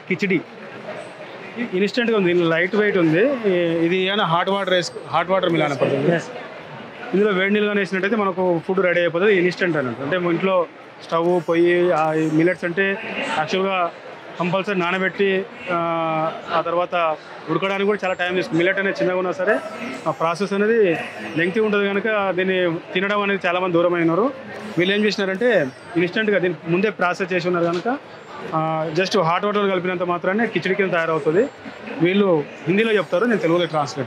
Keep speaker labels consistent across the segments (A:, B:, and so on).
A: కిచిడి ఇన్స్టెంట్గా ఉంది light weight ఉంది ఈ- ఇది ఏమైనా హాట్ వాటర్ వేసు హాట్ వాటర్ మిలాన పడుతుంది
B: यस
A: ఇందులో వేడి నీళ్ళు కానీ వేసినట్టయితే మనకు ఫుడ్ రెడీ అయిపోతుంది ఇన్స్టెంట్ అన్నట్టు అంటే మన ఇంట్లో స్టవ్ పొయ్యి మిల్లెట్స్ అంటే యాక్చువల్గా కంపల్సరీ నానబెట్టి ఆ, ఆ తర్వాత ఉడకడానికి కూడా చాలా టైం తీసుకుంది మిల్లెట్ అనేది చిన్నగా ఉన్నా సరే ఆ ప్రాసెస్ అనేది లెంగ్తీ ఉంటుంది కనుక దీన్ని తినడం అనేది చాలామంది దూరం అయినారు వీళ్ళు ఏం చేసినారంటే ఇన్స్టెంట్గా దీన్ని ముందే ప్రాసెస్ చేసి ఉన్నారు కనుక జస్ట్ హాట్ వాటర్ కలిపినంత మాత్రానే కిచడి కింద తయారవుతుంది వీళ్ళు హిందీలో చెప్తారు నేను తెలుగులో translate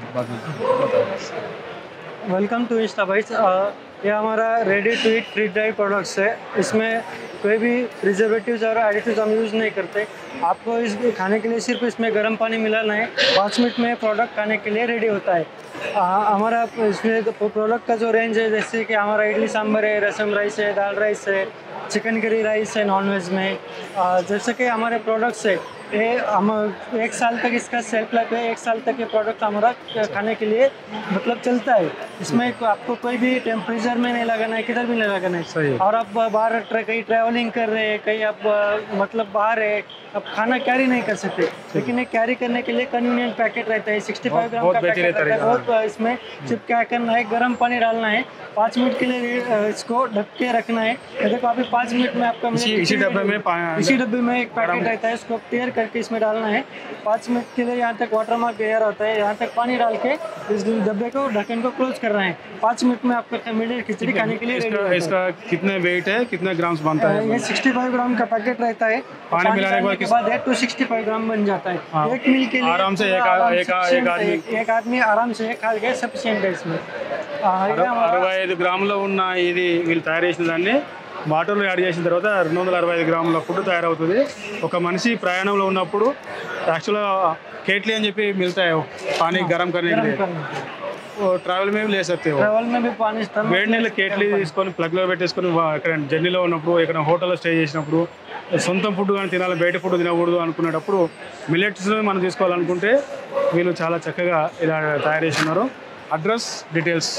B: welcome to Insta Bites ये हमारा ready to eat free dry products है इसमें कोई भी प्रिजर्वेटिव्स और एडिटिव्स हम यूज़ नहीं करते आपको इस खाने के लिए सिर्फ इसमें गर्म पानी मिलाना है पाँच मिनट में प्रोडक्ट खाने के लिए रेडी होता है आ, हमारा इसमें प्रोडक्ट का जो रेंज है जैसे कि हमारा इडली सांभर है रसम राइस है दाल राइस है चिकन करी राइस है नॉनवेज में आ, जैसे कि हमारे प्रोडक्ट्स है ये हम एक साल तक इसका सेल्फ लाइफ है एक साल तक ये प्रोडक्ट हमारा खाने के लिए मतलब चलता है इसमें को- आपको कोई भी टेम्परेचर में नहीं लगाना है किधर भी नहीं लगाना
A: सही
B: है
A: है।
B: और आप बाहर ट्रे- कहीं ट्रैवलिंग कर रहे हैं कहीं आप अ, मतलब बाहर है आप खाना कैरी नहीं कर सकते लेकिन ये कैरी करने के लिए कन्वीनियंट पैकेट रहता है सिक्सटी फाइव ग्राम
A: बहुत
B: का
A: बेहतरीन
B: पैकेट रहता है
A: तरीका है।
B: बहुत अ, इसमें सिर्फ क्या करना है गर्म पानी डालना है पाँच मिनट के लिए अ, इसको ढक के रखना है ये देखो अभी पाँच मिनट में आपका
A: इसी-
B: मिनट
A: इसी
B: कितनी
A: डब्बे में
B: देर-
A: पा-
B: इसी डब्बे में एक पैकेट रहता है इसको टेयर करके इसमें डालना है पाँच मिनट के लिए यहाँ तक वाटर मार्क एयर होता है यहाँ तक पानी डाल के इस डब्बे को ढक्कन को क्लोज करना है पाँच मिनट में आपका मिनट खिचड़ी खाने के लिए रेडी
A: इसका
B: होता है
A: इसका कितने वेट है कितने ग्राम्स बनता
B: अ,
A: है
B: ये 65 ग्राम का पैकेट रहता है
A: पानी मिलाने के
B: डालने
A: बाद
B: के
A: किस-
B: बाद है टू सिक्सटी फाइव ग्राम बन जाता है
A: हाँ।
B: एक मील के लिए
A: आराम से
B: पूरा
A: एक आ-
B: आराम
A: एक आ-
B: sufficient
A: एक आदमी-
B: है। एक आदमी आराम से खा के सफिशियंट है इसमें आ, ये
A: అర-
B: हमारा-
A: అరవై ఐదు గ్రాములో ఉన్న ఇది వీళ్ళు తయారు చేసిన దాన్ని వాటర్లో యాడ్ చేసిన తర్వాత రెండు వందల అరవై ఐదు గ్రాముల ఫుడ్ తయారవుతుంది ఒక మనిషి ప్రయాణంలో ఉన్నప్పుడు యాక్చువల్గా కేట్లీ అని చెప్పి మిగతాయి పానీ గరం కర్రీ
B: गरम करना
A: ట్రావెల్ మేము ले सकते हो
B: ट्रैवल में भी पानी इस्तेमाल
A: వేడి నీళ్ళు కేట్లీ తీసుకొని ప్లగ్లో పెట్టేసుకొని వా- ఎక్కడ జర్నీలో ఉన్నప్పుడు ఎక్కడ హోటల్లో స్టే చేసినప్పుడు సొంతం ఫుడ్ కానీ తినాలి బయట ఫుడ్ తినకూడదు అనుకునేటప్పుడు మిల్లెట్స్ మనం తీసుకోవాలనుకుంటే వీళ్ళు చాలా చక్కగా ఇలా తయారు చేస్తున్నారు అడ్రస్ డీటెయిల్స్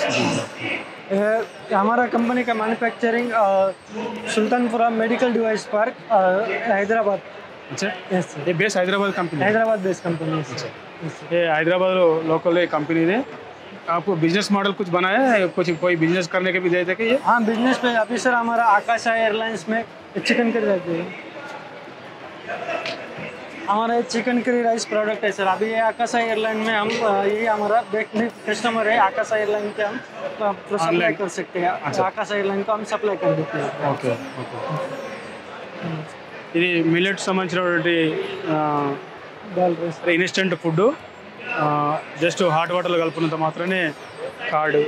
B: ये हमारा कंपनी का manufacturing Sultanpura medical device park अ, हैदराबाद
A: अच्छा
B: यस
A: ये बेस हैदराबाद कंपनी है
B: हैदराबाद बेस्ड कंपनी है
A: ये हैदराबाद लोकल ये कंपनी है आपको बिजनेस मॉडल कुछ बनाया है कुछ कोई बिजनेस करने के भी दे थे कि ये
B: हाँ बिजनेस पे अभी सर हमारा आकाशा एयरलाइंस में चिकन करी रहती है हमारा ये चिकन करी राइस प्रोडक्ट है सर अभी ये आकाशा एयरलाइन में हम अ, ये हमारा कस्टमर है आकाशा एयरलाइन के हम सप्लाई
A: Online?
B: कर सकते हैं आकाशा एयरलाइन को हम सप्लाई कर देते हैं
A: ఓకే ఓకే ఇది మిల్లెట్ సంబంధించినటువంటి
B: दाल rice
A: instant food just hot వాటర్లో కలుపుకున్నంత మాత్రమే कार्ड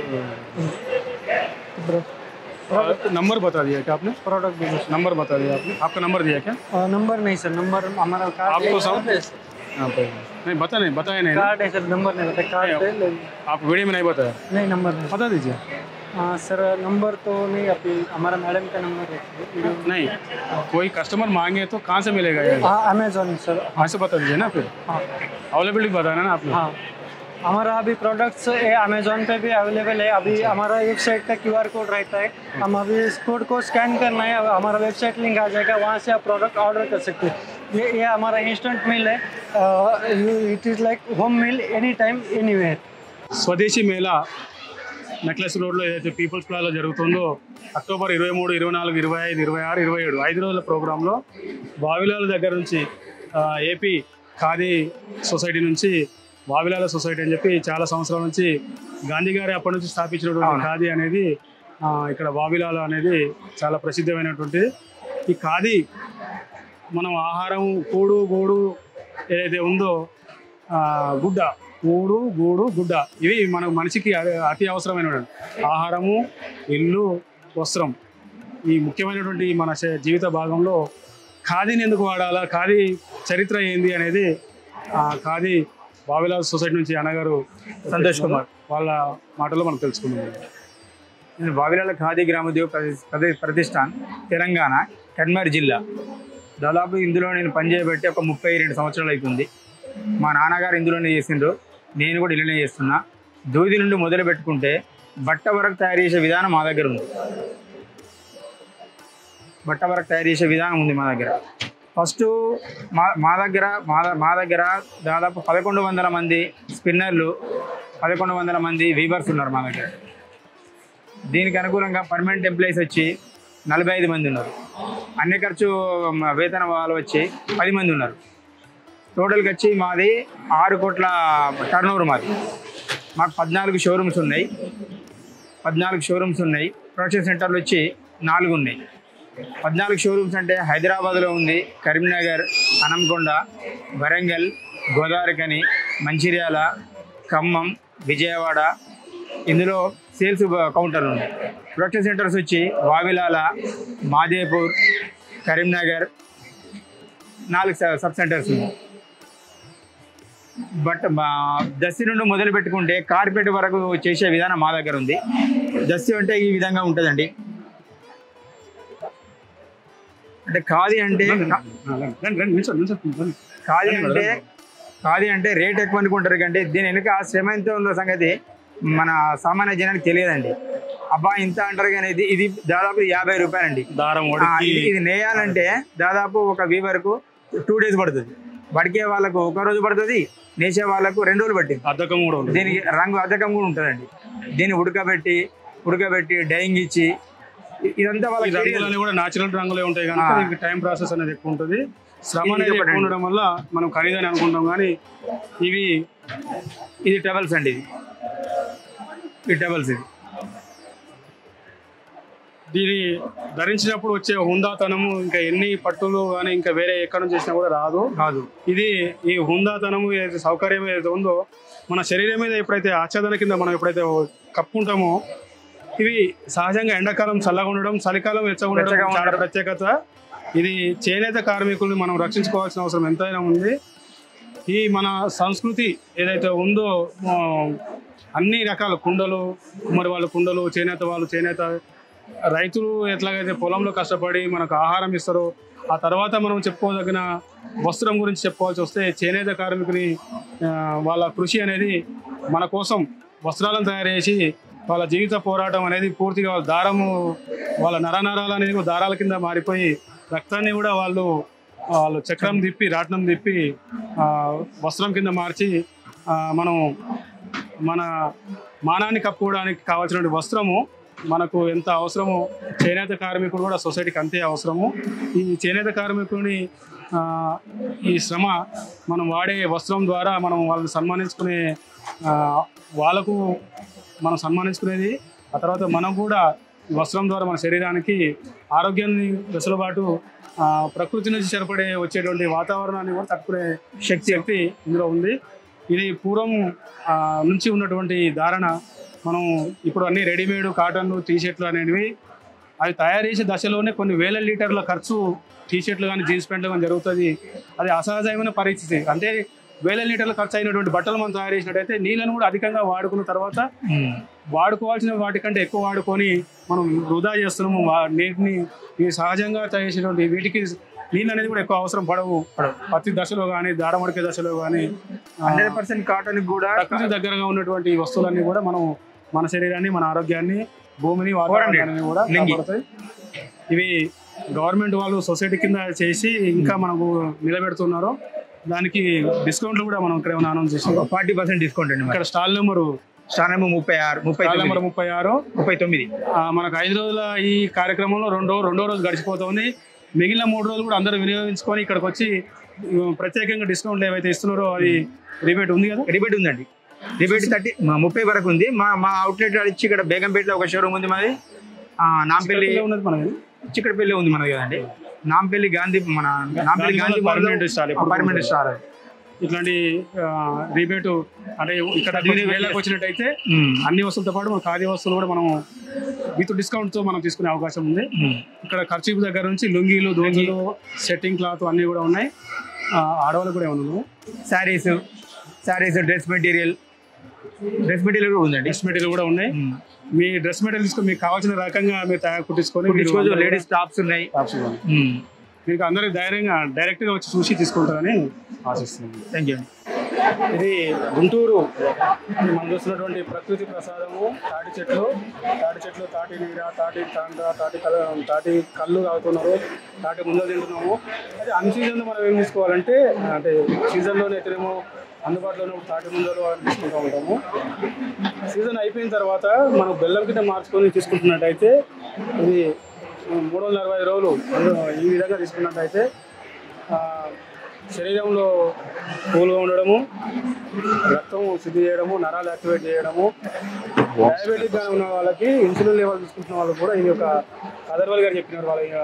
A: नंबर बता दिया क्या आपने
B: प्रोडक्ट बिजनेस
A: नंबर बता दिया आपने आपका नंबर दिया क्या
B: नंबर नहीं सर नंबर हमारा कार्ड
A: आपको
B: है,
A: सब हाँ, पे- नहीं बता नहीं बताया नहीं ना
B: कार्ड है सर नंबर नहीं बता कार्ड पे ले
A: आप वीडियो में नहीं बताया
B: नहीं नंबर नहीं
A: बता दीजिए
B: हाँ सर नंबर तो नहीं अभी हमारा मैडम का नंबर है वीडियो
A: नहीं कोई कस्टमर मांगे तो कहाँ से मिलेगा ये
B: हाँ अमेजोन सर
A: वहाँ से बता दीजिए ना फिर
B: हाँ
A: अवेलेबिलिटी बताना ना आपने
B: हाँ हमारा अभी प्रोडक्ट्स अमेजोन पे भी अवेलेबल है अभी हमारा वेबसाइट का क्यूआर कोड रहता है हम अभी इस कोड को स्कैन करना है हमारा वेबसाइट लिंक आ जाएगा वहाँ से आप प्रोडक्ट ऑर्डर कर सकते हैं ये ये हमारा इंस्टेंट मील है it is like home meal any time any
A: Swadeshi Mela necklace రోడ్లో ఏదైతే పీపుల్స్ ప్లాలో జరుగుతుందో అక్టోబర్ ఇరవై మూడు ఇరవై నాలుగు ఇరవై ఐదు ఇరవై ఆరు ఇరవై ఏడు ఐదు రోజుల ప్రోగ్రాంలో వావిలాల దగ్గర నుంచి ఆ, ఏపీ ఖాదీ సొసైటీ నుంచి వావిలాల సొసైటీ అని చెప్పి చాలా సంవత్సరాల నుంచి గాంధీ గారి అప్పటి నుంచి స్థాపించినటువంటి ఖాదీ అనేది ఆ, ఇక్కడ వావిలాల అనేది చాలా ప్రసిద్ధమైనటువంటిది ఈ ఖాదీ మనం ఆహారం కూడు గూడు ఏదైతే ఉందో ఆ, గుడ్డ కూడు గూడు గుడ్డ ఇవి మన మనిషికి అ- అతి అవసరమైనటువంటి ఆహారము ఇల్లు వస్త్రం ఈ ముఖ్యమైనటువంటి మన శ- జీవిత భాగంలో ఖాదీని ఎందుకు వాడాలా ఖాదీ చరిత్ర ఏంది అనేది ఆ ఖాదీ బావిలాల్ సొసైటీ నుంచి అన్నగారు
C: సంతోష్ కుమార్.
A: వాళ్ళ మాటల్లో మనం తెలుసుకుందాం
C: నేను వావిలాల ఖాదీ గ్రామోద్యోగ ప్రతి- ప్రతి- ప్రతిష్టాన్ తెలంగాణ కన్మర్ జిల్లా దాదాపు ఇందులో నేను పనిచేయబట్టి ఒక ముప్పై రెండు సంవత్సరాలు అవుతుంది మా నాన్నగారు ఇందులోనే చేసిండ్రు నేను కూడా ఇల్లునే చేస్తున్నా దూది నుండి మొదలు పెట్టుకుంటే బట్ట వరకు తయారు చేసే విధానం మా దగ్గర ఉంది బట్ట వరకు తయారు చేసే విధానం ఉంది మా దగ్గర ఫస్ట్ మా మా దగ్గర మా ద- మా దగ్గర దాదాపు పదకొండు వందల మంది స్పిన్నర్లు పదకొండు వందల మంది వీవర్స్ ఉన్నారు మా దగ్గర దీనికి అనుకూలంగా పర్మనెంట్ ఎంప్లాయీస్ వచ్చి నలభై ఐదు మంది ఉన్నారు అన్ని ఖర్చు మ, వేతన వాళ్ళు వచ్చి పది మంది ఉన్నారు టోటల్కి వచ్చి మాది ఆరు కోట్ల టర్న్ ఓవర్ మాది మాకు పద్నాలుగు షోరూమ్స్ ఉన్నాయి పద్నాలుగు షోరూమ్స్ ఉన్నాయి ప్రొడక్షన్ సెంటర్లు వచ్చి నాలుగు ఉన్నాయి పద్నాలుగు షోరూమ్స్ అంటే హైదరాబాద్లో ఉంది కరీంనగర్ హనంకొండ వరంగల్ గోదావరికని మంచిర్యాల ఖమ్మం విజయవాడ ఇందులో సేల్స్ కౌంటర్లు ఉన్నాయి ప్రొడక్షన్ సెంటర్స్ వచ్చి వావిలాల మాదేపూర్ కరీంనగర్ నాలుగు స- సబ్ సెంటర్స్ ఉన్నాయి బట్ మా దస్తి నుండి మొదలు పెట్టుకుంటే కార్పెట్ వరకు చేసే విధానం మా దగ్గర ఉంది దస్తి అంటే ఈ విధంగా ఉంటుందండి అంటే ఖాదీ అంటే
A: రండి, రండి, నిల్చోండి, నిల్చోండి, రండి.
C: ఖాదీ అంటే ఖాదీ అంటే రేట్ ఎక్కువ అనుకుంటారు కంటే దీని వెనుక శ్రమ ఎంత ఉన్న సంగతి మన సామాన్య జనానికి తెలియదండి అబ్బా ఇంత అంటారు కానీ ఇది ఇది దాదాపు యాభై రూపాయలండి
A: దారం
C: ఆ,
A: ఒడికి
C: ఇది ఇది నేయాలంటే దాదాపు ఒక వీవర్కు టూ డేస్ పడుతుంది వడికే వాళ్ళకు ఒక రోజు పడుతుంది నేసే వాళ్ళకు రెండు రోజులు పట్టింది
A: అద్దకం కూడా ఉంటుంది
C: దీనికి రంగు అద్దకం కూడా ఉంటుందండి దీన్ని ఉడకబెట్టి ఉడకబెట్టి డైయింగ్ ఇచ్చి ఇ- ఇదంతా
A: ఈ
C: వాళ్ళకి తెలియదు.
A: రంగులన్నీ కూడా నాచురల్ రంగులే ఉంటాయి కనుక
C: ఆ.
A: దీనికి టైం ప్రాసెస్ అనేది ఎక్కువ ఉంటుంది శ్రమ
C: ఇది
A: అనేది
C: ఒకటి
A: ఎక్కువ
C: అండి.
A: ఉండడం వల్ల మనం ఖరీదని అనుకుంటాం కానీ ఇవి
C: ఇది టవల్స్ అండి ఇది ఈ టవల్స్ ఇది
A: దీని ధరించినప్పుడు వచ్చే హుందాతనము ఇంకా ఎన్ని పట్టులు కానీ ఇంకా వేరే ఎక్కడ నుంచి చేసినా కూడా రాదు
C: కాదు
A: ఇది ఈ హుందాతనము ఏదైతే సౌకర్యం ఏదైతే ఉందో మన శరీరం మీద ఎప్పుడైతే ఆచ్ఛాదన కింద మనం ఎప్పుడైతే కప్పుకుంటామో ఇవి సహజంగా ఎండాకాలం చల్లగా ఉండడం చలికాలం వెచ్చగా ఉండడం
C: వెచ్చగా
A: చాలా
C: ఉండడం.
A: ప్రత్యేకత ఇది చేనేత కార్మికుల్ని మనం రక్షించుకోవాల్సిన అవసరం ఎంతైనా ఉంది ఈ మన సంస్కృతి ఏదైతే ఉందో ఆ, అన్ని రకాల కుండలు కుమ్మరి వాళ్ళ కుండలు చేనేత వాళ్ళు చేనేత రైతులు ఎట్లాగైతే పొలంలో కష్టపడి మనకు ఆహారం ఇస్తారో ఆ తర్వాత మనం చెప్పుకోదగిన వస్త్రం గురించి చెప్పుకోవాల్సి వస్తే చేనేత కార్మికుని ఆ, వాళ్ళ కృషి అనేది మన కోసం వస్త్రాలను తయారు చేసి వాళ్ళ జీవిత పోరాటం అనేది పూర్తిగా వాళ్ళ దారము వాళ్ళ నరనరాలు అనేది కూడా దారాల కింద మారిపోయి రక్తాన్ని కూడా వాళ్ళు వాళ్ళు చక్రం తిప్పి రాట్నం తిప్పి ఆ, వస్త్రం కింద మార్చి ఆ, మనం మన మానాన్ని కప్పుకోవడానికి కావాల్సిన వస్త్రము మనకు ఎంత అవసరమో చేనేత కార్మికుడు కూడా సొసైటీకి అంతే అవసరము ఈ చేనేత కార్మికుడిని ఆ, ఈ శ్రమ మనం వాడే వస్త్రం ద్వారా మనం వాళ్ళని సన్మానించుకునే ఆ, వాళ్ళకు మనం సన్మానించుకునేది ఆ తర్వాత మనం కూడా ఈ వస్త్రం ద్వారా మన శరీరానికి ఆరోగ్యాన్ని వెసులుబాటు ఆ, ప్రకృతి నుంచి చేరపడే వచ్చేటువంటి వాతావరణాన్ని కూడా తట్టుకునే శక్తి శక్తి ఇందులో ఉంది ఇది పూర్వం ఆ, నుంచి ఉన్నటువంటి ధారణ మనం ఇప్పుడు అన్ని రెడీమేడ్ కాటన్ టీ షర్ట్లు అనేవి అవి తయారు చేసే దశలోనే కొన్ని వేల లీటర్ల ఖర్చు టీ షర్ట్లు కానీ జీన్స్ ప్యాంట్లు కానీ జరుగుతుంది అది అసహజమైన పరిస్థితి అంటే వేల లీటర్ల ఖర్చు అయినటువంటి బట్టలు మనం తయారు చేసినట్టయితే నీళ్ళను కూడా అధికంగా వాడుకున్న తర్వాత వాడుకోవాల్సిన వాటికంటే ఎక్కువ వాడుకొని మనం వృధా చేస్తున్నాము వా- నీటిని ఈ సహజంగా తయారు చేసినటువంటి వీటికి నీళ్ళు అనేది కూడా ఎక్కువ అవసరం పడవు ప్రతి దశలో కానీ దాడమడికే దశలో కానీ
C: హండ్రెడ్ పర్సెంట్ కాటన్ కూడా
A: ప్రకృతి దగ్గరగా ఉన్నటువంటి ఈ వస్తువులన్నీ కూడా మనం మన శరీరాన్ని మన ఆరోగ్యాన్ని భూమిని వాతావరణాన్ని కూడా
C: లింగి.
A: కాపాడుతాయి ఇవి గవర్నమెంట్ వాళ్ళు సొసైటీ కింద చేసి ఇంకా మనకు నిలబెడుతున్నారు దానికి డిస్కౌంట్లు కూడా మనం ఇక్కడ ఏమైనా అనౌన్స్ చేసాం
C: ఫార్టీ పర్సెంట్ డిస్కౌంట్ అండి
A: ఇక్కడ స్టాల్ నెంబరు
C: స్టార్ నెంబర్ ముప్పై ఆరు ముప్పై
A: స్టాల్
C: తొమ్మిది
A: నెంబర్ ముప్పై ఆరు
C: ముప్పై తొమ్మిది
A: ఆ, మనకు ఐదు రోజుల ఈ కార్యక్రమంలో రెండో రెండో రోజు గడిచిపోతుంది మిగిలిన మూడు రోజులు కూడా అందరూ వినియోగించుకొని ఇక్కడికి వచ్చి ఉమ్, ప్రత్యేకంగా డిస్కౌంట్లు ఏవైతే ఇస్తున్నారో అది రిబేట్ ఉంది కదా
C: రిబేట్ ఉందండి రిబేట్ థర్టీ ముప్పై వరకు ఉంది మా మా అవుట్లెట్ ఇచ్చి ఇక్కడ బేగంపేటలో ఒక షోరూమ్ ఉంది మాది ఆ, నాంపల్లి
A: ఇక్కడ ఉన్నది మనది
C: చిక్కడపల్లి ఉంది మనది కదండి నాంపల్లి గాంధీ మన నాంపల్లి
A: గాంధీ
C: గాంధీ
A: పర్మనెంట్ స్టాల్ ఎప్పుడు
C: పర్మనెంట్ స్టార్
A: ఇట్లాంటి రిబేటు అంటే ఇక్కడ
C: చదివిన
A: వేలకు వచ్చినట్టయితే
C: ఉమ్.
A: అన్ని వస్తువులతో పాటు మన ఖాదీ వస్తువులు కూడా మనం విత్ డిస్కౌంట్ తో మనం తీసుకునే అవకాశం ఉంది
C: ఉమ్.
A: ఇక్కడ ఖర్చు దగ్గర నుంచి లుంగీలు దోజులు సెట్టింగ్ క్లాత్ అన్నీ కూడా ఉన్నాయి ఆ, ఆడవాళ్ళకు కూడా ఏమన్నా ఉన్నాయి
C: sarees sarees dress material dress material కూడా ఉందండి
A: డ్రెస్ మెటీరియల్ కూడా ఉన్నాయి మీ డ్రెస్ మెటీరియల్ తీసుకొని మీకు కావాల్సిన రకంగా మీరు తయారు కుట్టించుకొని మీరు
C: కుట్టించుకోవచ్చు లేడీస్ టాప్స్ ఉన్నాయి
A: టాప్స్ ఇవ్వండి. మీకు అందరికి ధైర్యంగా డైరెక్ట్గా వచ్చి చూసి తీసుకుంటారని ఆశిస్తున్నాను
C: థ్యాంక్ యూ
A: ఇది గుంటూరు మనం చూస్తున్నటువంటి ప్రకృతి ప్రసాదము తాటి చెట్లు తాటి చెట్లు తాటి నీర తాటి తాండ్ర తాటి కల తాటి కళ్ళు తాగుతున్నారు తాటి ముందర తింటున్నాము అయితే అన్ సీజన్లో మనం ఏం తీసుకోవాలంటే అంటే సీజన్లోనే అయితేనేమో అందుబాటులో ఉన్న తాటి ముందలు అని తీసుకుంటూ ఉంటాము సీజన్ అయిపోయిన తర్వాత మనం బెల్లం కింద మార్చుకొని తీసుకుంటున్నట్టయితే ఇది మూడు వందల అరవై రోజులు ఈ విధంగా తీసుకున్నట్టయితే ఆ, శరీరంలో కూల్గా ఉండడము రక్తం శుద్ధి చేయడము నరాలు యాక్టివేట్ చేయడము డయాబెటిక్ గా ఉన్న వాళ్ళకి ఇన్సులిన్ లెవెల్ తీసుకుంటున్న వాళ్ళు కూడా ఇది ఒక కదర్వల్ గారు చెప్పినారు వాళ్ళ ఆ,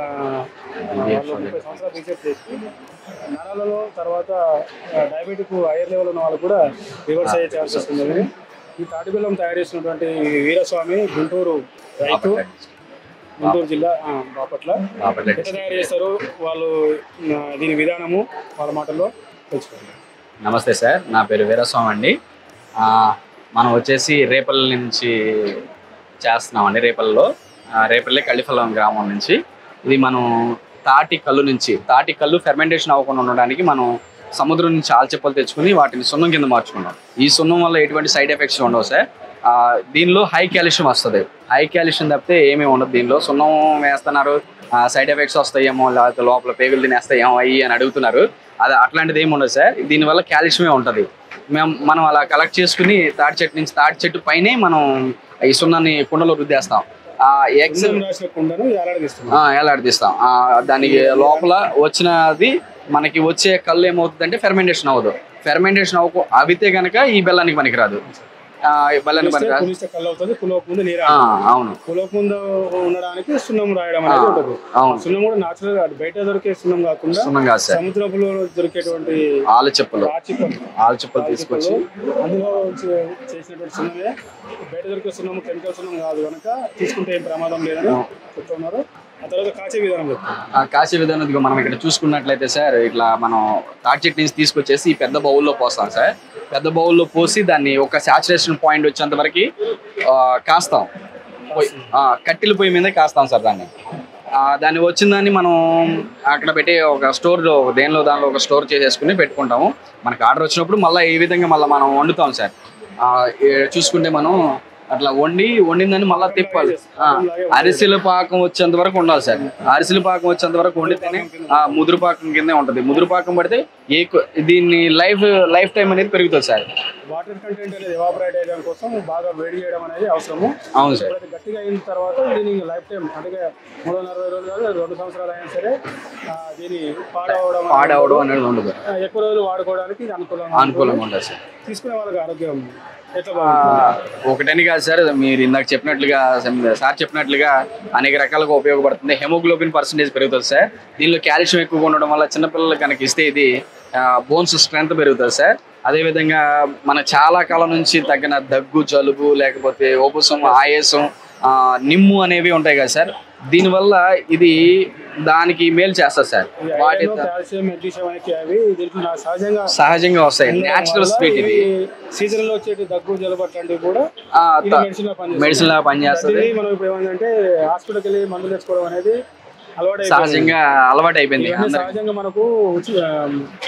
A: వాళ్ళు ముప్పై సంవత్సరాలు రీసెర్చ్ చేసి నరాలలో తర్వాత డయాబెటిక్ హైయర్ లెవెల్ ఉన్న వాళ్ళు కూడా రివర్స్ అయ్యే ఛాన్స్ వస్తుంది అని ఈ తాటి బెల్లం తయారు చేసినటువంటి వీరస్వామి గుంటూరు రైతు గుంటూరు జిల్లా ఆ, బాపట్ల
D: బాపట్ల
A: ఎట్లా తయారు చేస్తారు వాళ్ళు ఆ, దీని విధానము వాళ్ళ మాటల్లో తెలుసుకోండి
D: నమస్తే సార్ నా పేరు వీరస్వామి అండి ఆ, మనం వచ్చేసి రేపల్లి నుంచి చేస్తున్నామండి రేపల్లో ఆ, రేపల్లి కళ్ళిఫలం గ్రామం నుంచి ఇది మనం తాటి కళ్ళు నుంచి తాటి కళ్ళు ఫెర్మెంటేషన్ అవ్వకుండా ఉండడానికి మనం సముద్రం నుంచి ఆల్చెప్పలు తెచ్చుకుని వాటిని సున్నం కింద మార్చుకున్నాం ఈ సున్నం వల్ల ఎటువంటి సైడ్ ఎఫెక్ట్స్ ఉండవు సార్ ఆ, దీనిలో హై కాల్షియం వస్తుంది హై కాల్షియం తప్పితే ఏమీ ఉండదు దీనిలో సున్నం వేస్తున్నారు సైడ్ ఎఫెక్ట్స్ వస్తాయేమో లేకపోతే లోపల పేగులు తినేస్తాయేమో అయ్యి అని అడుగుతున్నారు అది అట్లాంటిది ఏమి ఉండదు సార్ దీనివల్ల కాల్షియమే ఉంటుంది మేము మనం అలా కలెక్ట్ చేసుకుని తాటి చెట్టు నుంచి తాటి చెట్టు పైనే మనం ఈ సున్నాన్ని కుండలో రుద్దేస్తాం ఆ ఎగ్స్
A: ఎగ్జామ్ రాసిన కుండను ఏలాడదీస్తున్నాం
D: ఎలాడిస్తాం ఆ, దానికి లోపల వచ్చినది మనకి వచ్చే కళ్ళు ఏమవుతుందంటే ఫెర్మెంటేషన్ అవ్వదు ఫెర్మెంటేషన్ అవ్వకు అవితే గనక ఈ బెల్లానికి పనికిరాదు ఆ, ఈ బెల్లానికి పనికిరాదు
A: పులిస్తే కళ్ళు అవుతుంది కులోక ముందు నీరు
D: ఆ, అవును
A: కులోక ముందు ఉండడానికి సున్నం రాయడం అనేది ఉంటుంది
D: అవును
A: సున్నం కూడా నాచురల్ గా బయట దొరికే సున్నం కాకుండా
D: సున్నం కాదు సార్
A: సముద్రంలో దొరికేటువంటి
D: ఆలు చెప్పులు
A: రాచిపళ్ళు
D: ఆలు చెప్పులు తీసుకొచ్చి
A: అందులో చే- చేసినటువంటి సున్నమే బయట దొరికే సున్నం కెమికల్ సున్నం కాదు కనుక తీసుకుంటే ఏం ప్రమాదం లేదని చెప్తున్నారు ఆ తర్వాత కాచే విధానం చెప్తారు
D: ఆ కాశీ విధానం ఇదిగో మనం ఇక్కడ చూసుకున్నట్లయితే సార్ ఇట్లా మనం తాటి చెట్టు నుంచి తీసుకొచ్చేసి ఈ పెద్ద బౌల్లో పోస్తాం సార్ పెద్ద బౌల్లో పోసి దాన్ని ఒక సాచురేషన్ పాయింట్ వచ్చేంత వరకు ఆ, కాస్తాం పొయ్యి- ఆ, కట్టెల పొయ్యి మీద కాస్తాం సార్ దాన్ని ఆ, దాన్ని వచ్చిన దాన్ని మనం అక్కడ పెట్టి ఒక స్టోర్ దేనిలో దానిలో ఒక స్టోర్ చేసేసుకుని పెట్టుకుంటాము మనకు ఆర్డర్ వచ్చినప్పుడు మళ్ళీ ఈ విధంగా మళ్ళీ మనం వండుతాం సార్ ఆ, ఏ- చూసుకుంటే మనం అట్లా వండి వండిందని మళ్ళీ తిప్పాలి ఆ, అరిసెల పాకం వచ్చేంత వరకు ఉండాలి సార్ అరిసెల పాకం వచ్చేంత వరకు వండితేనే ఆ ముదురు పాకం కిందే ఉంటది ముదురు పాకం పడితే ఏ దీన్ని లైఫ్ లైఫ్ టైం అనేది పెరుగుతుంది సార్
A: వాటర్ కంటెంట్ అనేది ఎవాపరేట్ అయ్యడం కోసం బాగా వేడి చేయడం అనేది అవసరము
D: అవును సార్
A: ఎప్పుడైతే గట్టిగా అయిన తర్వాత దీని లైఫ్ టైం అంటే మూడు వందల అరవై రోజులు కాదు రెండు సంవత్సరాలు అయినా సరే ఆ, దీని పాడవడం అనేది
D: పాడవడం అనేది ఉండదు
A: ఆ, ఎక్కువ రోజులు వాడుకోవడానికి ఇది అనుకూలంగా
D: అనుకూలంగా ఉంటుంది సార్
A: తీసుకునే వాళ్ళకి ఆరోగ్యం ఎట్లా
D: ఆ,
A: బాగుంటుంది
D: ఒకటని కాదు సార్ మీరు ఇందాక చెప్పినట్లుగా సార్ చెప్పినట్లుగా అనేక రకాలుగా ఉపయోగపడుతుంది హెమోగ్లోబిన్ పర్సంటేజ్ పెరుగుతుంది సార్ దీనిలో కాల్షియం ఎక్కువగా ఉండడం వల్ల చిన్నపిల్లలకి కనుక ఇస్తే ఇది బోన్స్ స్ట్రెంగ్త్ పెరుగుతుంది సార్ అదేవిధంగా మన చాలా కాలం నుంచి తగ్గిన దగ్గు జలుబు లేకపోతే ఉపసం ఆయాసం ఆ, నిమ్ము అనేవి ఉంటాయి కదా సార్ దీనివల్ల ఇది దానికి మేలు చేస్తుంది సార్ వాటి
A: కాల్షియం మెగ్నీషియం అయితే అవి దీంట్లో నా సహజంగా
D: సహజంగా వస్తాయి న్యాచురల్ స్వీట్ ఇది
A: సీజన్ లో వచ్చే దగ్గు జలుబు అట్లాంటివి కూడా
D: ఆ,
A: ఇది
D: త-
A: మెడిసిన్ లో పనిచేస్తుంది
D: మెడిసిన్ లా పనిచేస్తుంది
A: ప్రతిదీ మనం ఇప్పుడు ఏమంటే హాస్పిటల్కి వెళ్ళి మందులు తెచ్చుకోవడం అనేది అలవాటు
D: సహజంగా అలవాటు అయిపోయింది
A: ఇవన్నీ
D: అందరికి
A: సహజంగా మనకు ఉచి- ఆ,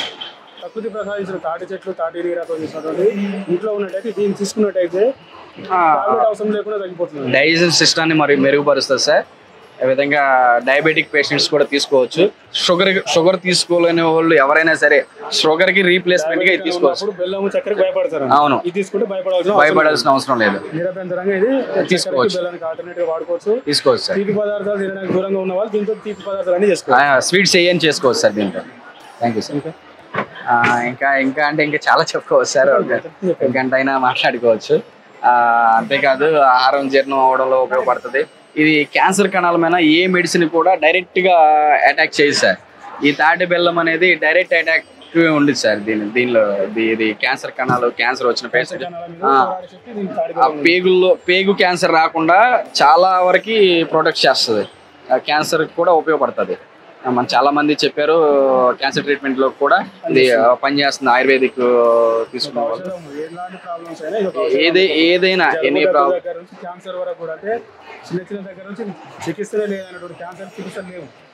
A: ప్రకృతి ప్రసాదించిన తాటి చెట్లు తాటి నీరాతో చేసినటువంటి ఇంట్లో ఉన్నట్టయితే దీన్ని తీసుకున్నట్టయితే టాబ్లెట్ అవసరం లేకుండా తగ్గిపోతుంది
D: డైజెషన్ సిస్టాన్ని మరి మెరుగుపరుస్తుంది సార్ ఈ విధంగా డయాబెటిక్ పేషెంట్స్ కూడా తీసుకోవచ్చు షుగర్ షుగర్ తీసుకోలేని వాళ్ళు ఎవరైనా సరే షుగర్ కి రీప్లేస్మెంట్ గా ఇది తీసుకోవచ్చు
A: అప్పుడు బెల్లం చక్కెరకి భయపడతారు
D: అవును
A: ఇది తీసుకుంటే భయపడాల్సిన అవసరం లేదు.
D: భయపడాల్సిన అవసరం లేదు
A: నిరభ్యంతరంగా ఇది చక్కెరకి
D: తీసుకోవచ్చు.
A: బెల్లానికి ఆల్టర్నేటివ్ వాడుకోవచ్చు
D: తీసుకోవచ్చు సార్
A: తీపి పదార్థాలు తినడానికి దూరంగా ఉన్న వాళ్ళు దీంతో తీపి పదార్థాలు అన్ని చేసుకోవచ్చు
D: స్వీట్స్ ఏం చేసుకోవచ్చు సార్ దీంట్లో థ్యాంక్ యూ సార్ ఆ, ఇంకా ఇంకా అంటే ఇంకా చాలా చెప్పుకోవచ్చు సార్ ఒక గంట అయినా మాట్లాడుకోవచ్చు ఆ, అంతేకాదు ఆహారం జీర్ణం అవడంలో ఉపయోగపడుతుంది ఇది క్యాన్సర్ కణాల మీద ఏ మెడిసిన్ కూడా డైరెక్ట్ గా అటాక్ చేయదు సార్ ఈ తాటి బెల్లం అనేది డైరెక్ట్ అటాక్ ఉంది సార్ దీని దీనిలో ఇది- ఇది క్యాన్సర్ కణాలు క్యాన్సర్ వచ్చిన పేషెంట్
A: జనాల మీద
D: ఆ.
A: పోరాడి చెప్పి దీన్ని తాడి
D: ఆ
A: బెల్లం
D: పేగుల్లో పేగు క్యాన్సర్ రాకుండా చాలా వరకు ప్రొటెక్ట్ చేస్తుంది క్యాన్సర్ కూడా ఉపయోగపడుతుంది ఆ, మన చాలా మంది చెప్పారు క్యాన్సర్ ట్రీట్మెంట్ లో కూడా ఇది ఆ, పనిచేస్తుంది ఆయుర్వేదిక్ తీసుకున్న వాళ్ళు
A: ఔషధం ఎలాంటి ప్రాబ్లమ్స్ అయినా ఇది ఒక ఔషధం.
D: ఏదే ఏదైనా ఎనీ
A: జలుబు
D: ప్రాబ్లం
A: దగ్గర నుంచి క్యాన్సర్ వరకు కూడా అంటే చిన్న చిన్న దగ్గర నుంచి చికిత్సలే లేదన్నటువంటి క్యాన్సర్ చికిత్సలు లేవు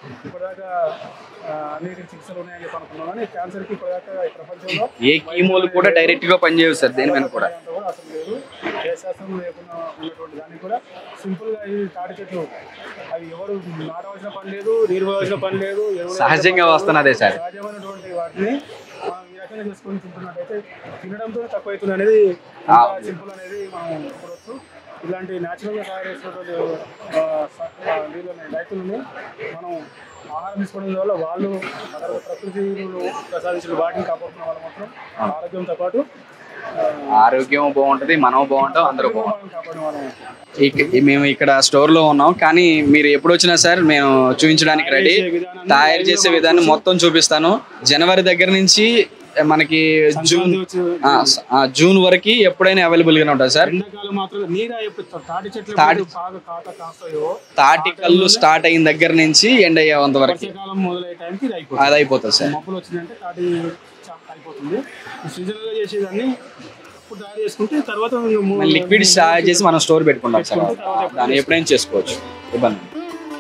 A: ఇప్పటిదాకా ఆ, అన్నిటికీ చికిత్సలు ఉన్నాయని చెప్పి అనుకున్నాం కానీ క్యాన్సర్కి ఇప్పటిదాకా ఈ ప్రపంచంలో
D: ఏ కీమోలు కూడా డైరెక్ట్ గా పనిచేయవు సార్ దేని మీద కూడా
A: అంతా కూడా అసలు లేదు ఏ శాస్త్రం లేకుండా ఉన్నటువంటి దానికి కూడా సింపుల్ గా ఈ తాటి చెట్లు అవి ఎవరు నాటవలసిన పని లేదు నీరు పోవాల్సిన పని లేదు ఎరువులు
D: సహజంగా వస్తున్నదే సార్
A: సహజమైనటువంటి వాటిని మనం ఈ రకంగా చేసుకొని తింటున్నట్టయితే తినడంతో తక్కువ అవుతుంది అనేది సింపుల్ అనేది మనం చూడవచ్చు ఇలాంటి న్యాచురల్గా తయారు చేసినటువంటి ఆ, స- ఆ, వీళ్ళని రైతులని మనం ఆహారం తీసుకోవడం వల్ల వాళ్ళు ఆ తర్వాత ప్రకృతిలో ప్రసాదించిన వాటిని కాపాడుకున్న వాళ్ళు మాత్రం ఆరోగ్యంతో పాటు ఆ,
D: ఆరోగ్యం బాగుంటది మనం బాగుంటాం అందరూ బాగుంటాం
A: మనం కాపాడిన వాళ్ళం
D: ఇక- మేము ఇక్కడ స్టోర్ లో ఉన్నాం కానీ మీరు ఎప్పుడు వచ్చినా సార్ మేము చూపించడానికి రెడీ తయారు చేసే విధానం మొత్తం చూపిస్తాను జనవరి దగ్గర నుంచి మనకి జూన్
A: సంక్రాంతి వచ్చి
D: ఆ, స- ఆ, జూన్ వరకు ఎప్పుడైనా అవైలబుల్ గానే ఉంటుంది సార్
A: ఎండాకాలం మాత్రం నీరు ఎప్పుడు తాటి చెట్లు
D: తాటి-
A: ఎప్పుడు బాగా కాత కాస్తాయో
D: తాటి కళ్ళు స్టార్ట్ అయిన దగ్గర నుంచి ఎండ్ అయ్యేంత వరకు
A: వర్షాకాలం మొదలయ్యే టైంకి ఇది అయిపోతుంది
D: అది అయిపోతుంది సార్
A: మబ్బులు వచ్చిందంటే తాటి చా- అయిపోతుంది సీజన్లో చేసేదాన్ని ఇప్పుడు తయారు చేసుకుంటే తర్వాత ఇంక మూ-
D: లిక్విడ్ స్టార్ట్ చేసి మనం స్టోర్ పెట్టుకుంటాం సార్ దాన్ని ఎప్పుడైనా చేసుకోవచ్చు ఇబ్బంది లేదు.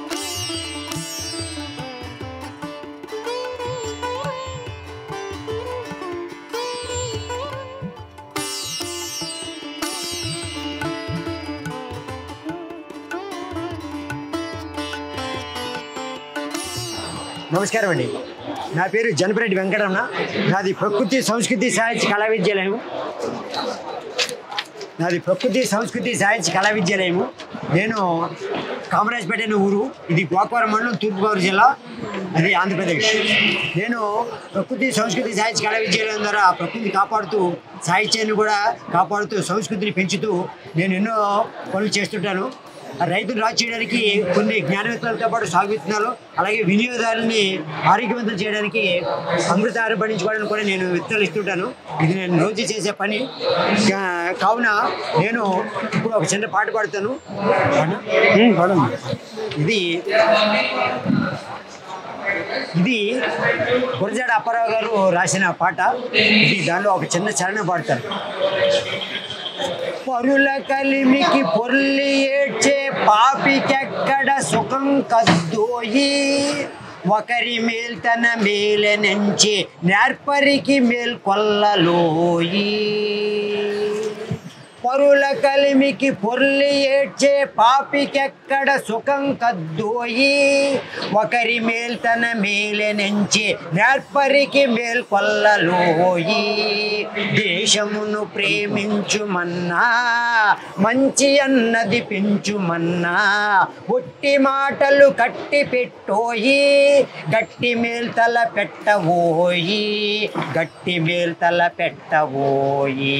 E: నమస్కారం అండి నా పేరు జనపరెడ్డి వెంకటరమణ నాది ప్రకృతి సంస్కృతి సాహిత్య కళా విద్యాలయం నాది ప్రకృతి సంస్కృతి సాహిత్య కళా విద్యాలయము నేను కామరాజ్పేట అనే ఊరు ఇది గోకవరం మండలం తూర్పుగోదావరి జిల్లా అది ఆంధ్రప్రదేశ్ నేను ప్రకృతి సంస్కృతి సాహిత్య కళా విద్యాలయం ద్వారా ప్రకృతిని కాపాడుతూ సాహిత్యాన్ని కూడా కాపాడుతూ సంస్కృతిని పెంచుతూ నేను ఎన్నో పనులు చేస్తుంటాను రైతులు రాజు చేయడానికి కొన్ని జ్ఞానవేత్తలతో పాటు సాగు విత్తనాలు అలాగే వినియోగదారుని ఆరోగ్యవంతం చేయడానికి అమృతాహారం పండించుకోవడానికి కూడా నేను విత్తనాలు ఇస్తుంటాను ఇది నేను రోజు చేసే పని కా- కావున నేను ఇప్పుడు ఒక చిన్న పాట పాడతాను పాడనా? ఇది ఇది గురజాడ అప్పారావు గారు రాసిన పాట ఇది దానిలో ఒక చిన్న చరణం పాడతాను పరుల కలిమికి పొర్లి ఏడ్చే పాపికెక్కడ సుఖం కద్దోయి ఒకరి మేల్ తన మేలెనంచి నేర్పరికి మేల్కొల్లలోయి పరుల కలిమికి పొర్లి ఏడ్చే పాపికెక్కడ సుఖం కద్దోయి ఒకరి మేల్ తన మేలెనంచి నేర్పరికి మేల్కొల్లలోయి దేశమును ప్రేమించుమన్నా మంచి అన్నది పెంచుమన్నా ఒట్టి మాటలు కట్టి పెట్టోయి గట్టి మేల్తల పెట్టవోయి గట్టి మేల్తల పెట్టవోయి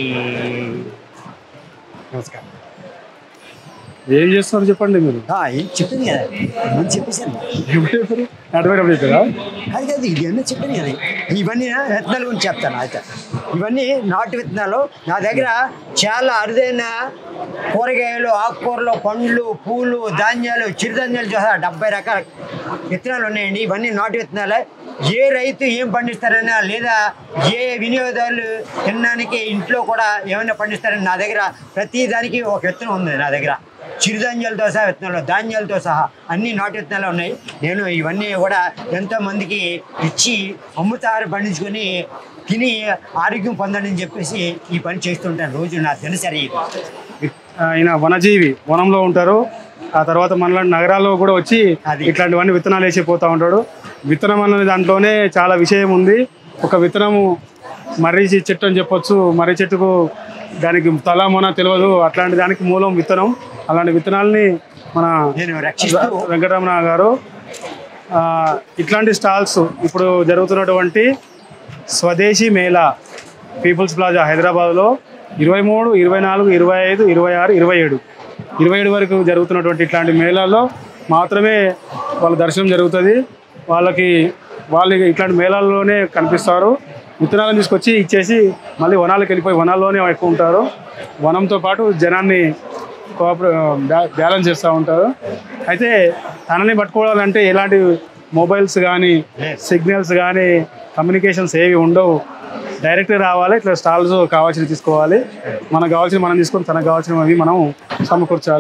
E: నమస్కారం
A: ఏం చేస్తున్నారు చెప్పండి మీరు
E: ఆ, ఏం చెప్పింది కదా నేను చెప్పేశాను
A: ఎప్పుడు చెప్పారు అటువైపు చెప్పారా
E: అది కాదు ఇది అన్నీ చెప్పాను కదా ఇవన్నీ నా విత్తనాల గురించి చెప్తాను అయితే ఇవన్నీ నాటు విత్తనాలు నా దగ్గర చాలా అరుదైన కూరగాయలు ఆకుకూరలు పండ్లు పూలు ధాన్యాలు చిరుధాన్యాలు చూసా డెబ్బై రకాల విత్తనాలు ఉన్నాయండి ఇవన్నీ నాటు విత్తనాలే ఏ రైతు ఏం పండిస్తారని లేదా ఏ వినియోగదారులు తినడానికి ఇంట్లో కూడా ఏమైనా పండిస్తారని నా దగ్గర ప్రతి దానికి ఒక విత్తనం ఉంది నా దగ్గర చిరుధాన్యాలతో సహా విత్తనాలు ధాన్యాలతో సహా అన్ని నాటు విత్తనాలు ఉన్నాయి నేను ఇవన్నీ కూడా ఎంతో మందికి ఇచ్చి అమృతాహారం పండించుకొని తిని ఆరోగ్యం పొందండి అని చెప్పేసి ఈ పని చేస్తుంటాను రోజు నా దినసరి ఇది.
A: ఆయన వనజీవి వనంలో ఉంటారు ఆ తర్వాత మన నగరాల్లో కూడా వచ్చి
E: అది.
A: ఇట్లాంటివన్నీ విత్తనాలు వేసి పోతా ఉంటాడు విత్తనం అనే దాంట్లోనే చాలా విషయం ఉంది ఒక విత్తనము మర్రి చెట్టు అని చెప్పొచ్చు మర్రి చెట్టుకు దానికి తల మొన తెలియదు అట్లాంటి దానికి మూలం విత్తనం అలాంటి విత్తనాలని మన
E: నేను రక్షిస్తూ
A: వెంకటరమణ గారు ఆ, ఇట్లాంటి స్టాల్స్ ఇప్పుడు జరుగుతున్నటువంటి స్వదేశీ మేళా పీపుల్స్ ప్లాజా హైదరాబాద్లో ఇరవై మూడు ఇరవై నాలుగు ఇరవై ఐదు ఇరవై ఆరు ఇరవై ఏడు ఇరవై ఏడు వరకు జరుగుతున్నటువంటి ఇట్లాంటి మేళాల్లో మాత్రమే వాళ్ళ దర్శనం జరుగుతుంది వాళ్ళకి వాళ్ళు ఇట్లాంటి మేళాల్లోనే కనిపిస్తారు విత్తనాలను తీసుకొచ్చి ఇచ్చేసి మళ్ళీ వనాలకు వెళ్ళిపోయి వనాల్లోనే ఎక్కువ ఉంటారు వనంతో పాటు జనాన్ని కోఆపరే బ్యా- బ్యాలెన్స్ చేస్తూ ఉంటారు అయితే తనని పట్టుకోవాలంటే ఎలాంటి మొబైల్స్ కానీ సిగ్నల్స్ కానీ కమ్యూనికేషన్స్ ఏవి ఉండవు డైరెక్ట్గా రావాలి ఇట్లా స్టాల్స్ కావాల్సినవి తీసుకోవాలి మనకు కావాల్సినవి మనం తీసుకొని తనకు కావాల్సినవి మనం సమకూర్చాలి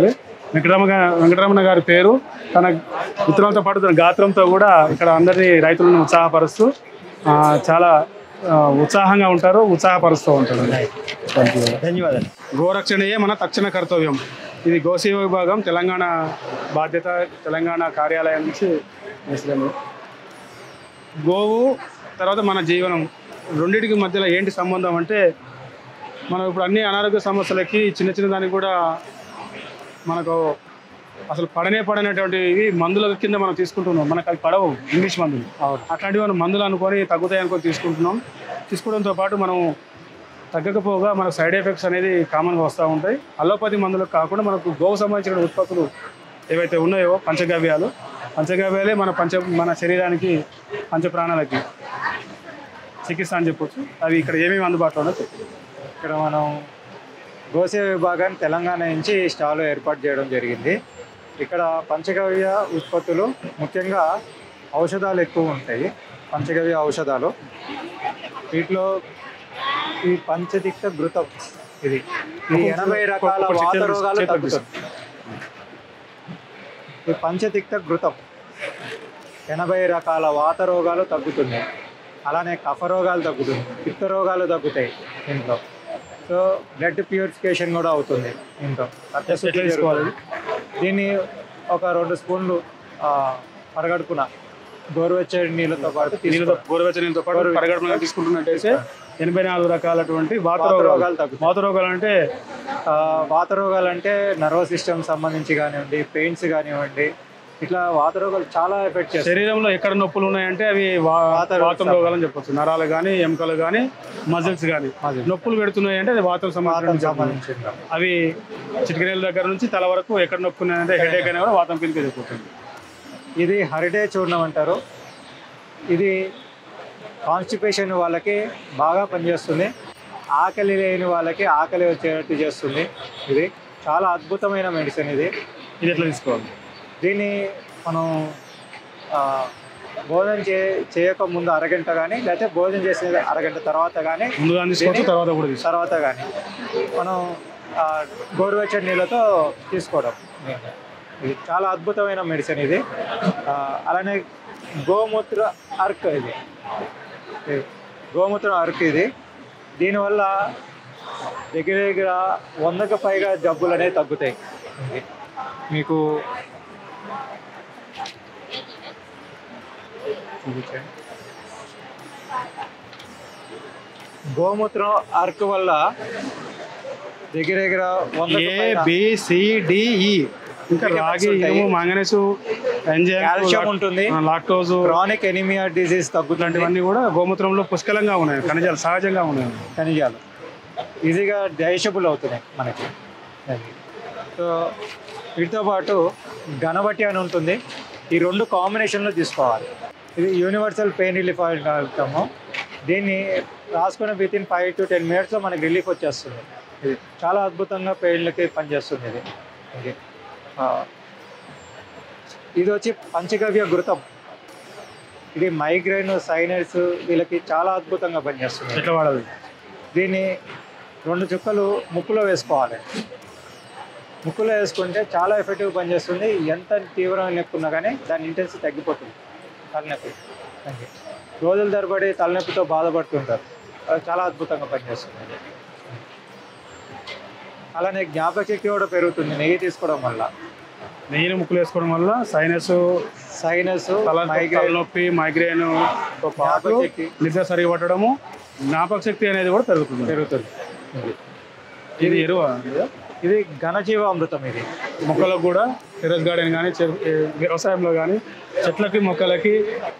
A: వెంకటరమణ వెంకటరమణ గారి పేరు తన ఉత్తరాలతో పాటు తన గాత్రంతో కూడా ఇక్కడ అందరినీ రైతులను ఉత్సాహపరుస్తూ ఆ, చాలా ఆ, ఉత్సాహంగా ఉంటారు ఉత్సాహపరుస్తూ ఉంటారు
E: ధన్యవాదాలు
A: గోరక్షణయే మన తక్షణ కర్తవ్యం ఇది గోసేవ విభాగం తెలంగాణ బాధ్యత తెలంగాణ కార్యాలయం నుంచి వేస్తున్నాము. గోవు తర్వాత మన జీవనం రెండింటికి మధ్యలో ఏంటి సంబంధం అంటే మనం ఇప్పుడు అన్ని అనారోగ్య సమస్యలకి చిన్న చిన్న దానికి కూడా మనకు అసలు పడనే పడనటువంటివి మందుల కింద మనం తీసుకుంటున్నాం మనకు అవి పడవు ఇంగ్లీష్ మందులు అట్లాంటివి మనం మందులు అనుకొని తగ్గుతాయి అనుకొని తీసుకుంటున్నాం తీసుకోవడంతో పాటు మనం తగ్గకపోగా మనకు సైడ్ ఎఫెక్ట్స్ అనేది కామన్గా వస్తూ ఉంటాయి అలోపతి మందులకు కాకుండా మనకు గోవు సంబంధించిన ఉత్పత్తులు ఏవైతే ఉన్నాయో పంచగవ్యాలు పంచగవ్యాలే మన పంచ మన శరీరానికి పంచప్రాణాలకి చికిత్స అని చెప్పొచ్చు అవి ఇక్కడ ఏమేమి అందుబాటులో ఉన్నాయో చెప్పు.
F: ఇక్కడ మనం గోసేవ విభాగాన్ని తెలంగాణ నుంచి స్టాల్ ఏర్పాటు చేయడం జరిగింది ఇక్కడ పంచగవ్య ఉత్పత్తులు ముఖ్యంగా ఔషధాలు ఎక్కువ ఉంటాయి పంచగవ్య ఔషధాలు వీటిలో ఈ పంచతిక్త ఘృతం ఇది ఈ ఎనభై రకాల
A: ఒక్కొక్క
F: వాత
A: చేతులు-
F: రోగాలు
A: చేతులు
F: తగ్గుతుంది ఈ పంచతిక్త ఘృతం ఎనభై రకాల వాత రోగాలు తగ్గుతున్నాయి అలానే కఫ రోగాలు తగ్గుతుంది పిత్త రోగాలు తగ్గుతాయి దీంట్లో సో బ్లడ్ ప్యూరిఫికేషన్ కూడా అవుతుంది దీంట్లో రక్తశుద్ధి
A: ఎట్లా తీసుకోవాలి?
F: జరుగుతుంది. దీన్ని ఒక రెండు స్పూన్లు ఆ, పరగడుపున గోరువెచ్చని నీళ్ళతో పాటు
A: నీళ్ళతో
F: తీసుకోవాలి.
A: గోరువెచ్చని నీళ్ళతో పాటు
F: గోరువెచ్చని-
A: పరగడుపున తీసుకుంటున్నట్టయితే ఎనభై నాలుగు రకాలటువంటి వాత
F: వాత
A: రోగాలు
F: రోగాలు తగ్గుతాయి.
A: వాత రోగాలు అంటే
F: ఆ, వాత రోగాలు అంటే నర్వస్ సిస్టమ్ సంబంధించి కానివ్వండి పెయిన్స్ కానివ్వండి ఇట్లా వాత రోగాలు చాలా ఎఫెక్ట్ చేస్తాయి
A: శరీరంలో ఎక్కడ నొప్పులు ఉన్నాయంటే అవి వా-
F: వాత రోగ
A: వాతం రోగాలు అని చెప్పొచ్చు నరాలు కానీ ఎముకలు కానీ మజిల్స్ కానీ
F: Muscles.
A: నొప్పులు పెడుతున్నాయి అంటే అది వాతం
F: వాతం
A: సంబంధించిన
F: సంబంధించింది
A: అవి చిటికనేల దగ్గర నుంచి తల వరకు ఎక్కడ నొప్పి ఉన్నాయంటే హెడేక్ అయినా కూడా వాతం కిందకి వెళ్ళిపోతుంది
F: ఇది హరిడే చూర్ణం అంటారు ఇది కాన్స్టిపేషన్ వాళ్ళకి బాగా పనిచేస్తుంది ఆకలి లేని వాళ్ళకి ఆకలి వచ్చేటట్టు చేస్తుంది ఇది చాలా అద్భుతమైన మెడిసిన్ ఇది
A: ఇది ఎట్లా తీసుకోవాలి
F: దీన్ని మనం ఆ, భోజనం చే చేయక ముందు అరగంట కానీ లేకపోతే భోజనం చేసిన అరగంట తర్వాత కానీ
A: ముందుగా తీసుకోవచ్చు
F: దీన్ని-
A: తర్వాత కూడా తీసుకోవచ్చు
F: తర్వాత కానీ మనం ఆ, గోరువెచ్చని నీళ్ళతో తీసుకోవడం ఇది చాలా అద్భుతమైన మెడిసిన్ ఇది ఆ, అలానే గోమూత్ర అర్క్ ఇది ఇది గోమూత్రం అర్క్ ఇది దీనివల్ల దగ్గర దగ్గర వందకు పైగా జబ్బులు అనేవి తగ్గుతాయి ఇది. మీకు గోమూత్రం అర్క్ వల్ల దగ్గర దగ్గర వందకు
A: ఏ
F: పైగా
A: బి సి డి ఈ ఇంకా
F: Vitamins
A: రాగి
F: ఉంటాయి.
A: ఇనుము మాంగనీసు
F: కాల్షియం ఉంటుంది
A: లాక్టోజు
F: క్రానిక్ ఎనిమియా డిసీజ్ తగ్గుతుంది
A: ఇలాంటివన్నీ కూడా గోమూత్రంలో పుష్కలంగా ఉన్నాయి ఖనిజాలు సహజంగా ఉన్నాయి
F: ఖనిజాలు ఈజీగా డైజెషబుల్ అవుతున్నాయి మనకి అది. సో వీటితో పాటు ఘనబట్టి అని ఉంటుంది ఈ రెండు కాంబినేషన్లో తీసుకోవాలి ఇది యూనివర్సల్ పెయిన్ రిలీఫ్ ఆయిల్ కలుపుతాము దీన్ని రాసుకున్న within five to ten మినిట్స్లో మనకి రిలీఫ్ వచ్చేస్తుంది ఇది చాలా అద్భుతంగా పెయిన్లకి పనిచేస్తుంది ఇది ఇది ఆ, ఇది వచ్చి పంచగవ్య ఘృతం ఇది మైగ్రైన్ సైనస్ వీళ్ళకి చాలా అద్భుతంగా పనిచేస్తుంది
A: ఎట్లా వాడాలి
F: దీన్ని రెండు చుక్కలు ముక్కులో వేసుకోవాలి ముక్కులో వేసుకుంటే చాలా ఎఫెక్టివ్ పనిచేస్తుంది ఎంత తీవ్రమైన నొప్పి ఉన్నా కానీ దాని ఇంటెన్సిటీ తగ్గిపోతుంది తలనొప్పి దానికి. రోజుల తరబడి తలనొప్పితో బాధపడుతుంటారు అది చాలా అద్భుతంగా పనిచేస్తుంది అలానే జ్ఞాపక శక్తి కూడా పెరుగుతుంది నెయ్యి తీసుకోవడం వల్ల
A: నెయ్యిని ముక్కులు వేసుకోవడం వల్ల సైనస్
F: సైనస్
A: తల
F: మైగ్రేన్
A: తలనొప్పి మైగ్రేన్ తో పాటు
F: జ్ఞాపక శక్తి.
A: నిద్ర సరిగా పట్టడము జ్ఞాపక శక్తి అనేది కూడా పెరుగుతుంది
F: పెరుగుతుంది
A: ఇది ఎరువ
F: ఇది ఘనజీవామృతం ఇది
A: మొక్కలకు కూడా టెరస్ గార్డెన్ కానీ వ్యవసాయంలో కానీ చెట్లకి మొక్కలకి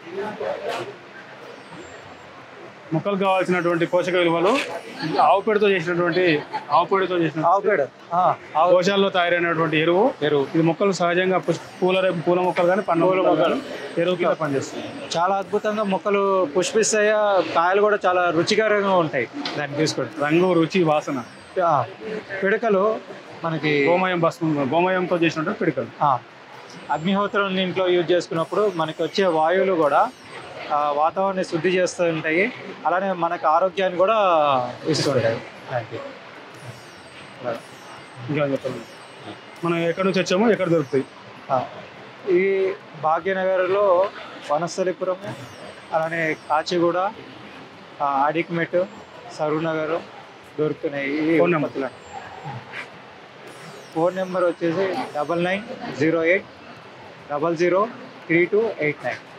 A: మొక్కలకు కావాల్సినటువంటి పోషక విలువలు ఆవు పేడతో చేసినటువంటి ఆవు పేడతో చేసిన
F: ఆవు పేడ ఆ, ఆవు
A: కోశాల్లో తయారైనటువంటి ఎరువు
F: ఎరువు
A: ఇది మొక్కలు సహజంగా పుష్ప పూల రే- పూల మొక్కలు కానీ పండ్ల
F: పూల
A: మొక్కలు
F: మొక్కలు.
A: కానీ ఎరువు కింద పనిచేస్తుంది
F: చాలా అద్భుతంగా మొక్కలు పుష్పిస్తాయి ఆ కాయలు కూడా చాలా రుచికరంగా ఉంటాయి దాన్ని తీసుకుంటే
A: రంగు రుచి వాసన
F: ఆ, పిడకలు మనకి
A: గోమయం భస్మం గోమయంతో చేసినటువంటి పిడికలు
F: ఆ, అగ్నిహోత్రం ఇంట్లో యూజ్ చేసుకున్నప్పుడు మనకి వచ్చే వాయువులు కూడా ఆ, వాతావరణాన్ని శుద్ధి చేస్తూ ఉంటాయి అలానే మనకు ఆరోగ్యాన్ని కూడా ఇస్తుంటాయి దానికి.
A: ఇంకా చెప్పండి మనం ఎక్కడి నుంచి వచ్చామో ఎక్కడ దొరుకుతాయి
F: ఆ, ఈ భాగ్యనగర్లో వనస్థలిపురం అలానే కాచిగూడ ఆ, అడిక్మెట్ సరూనగర్ దొరుకుతున్నాయి ఈ
A: ఫోన్ నెంబర్.
F: ఉత్పత్తులు. ఫోన్ నెంబర్ వచ్చేసి double nine zero eight double zero three two eight nine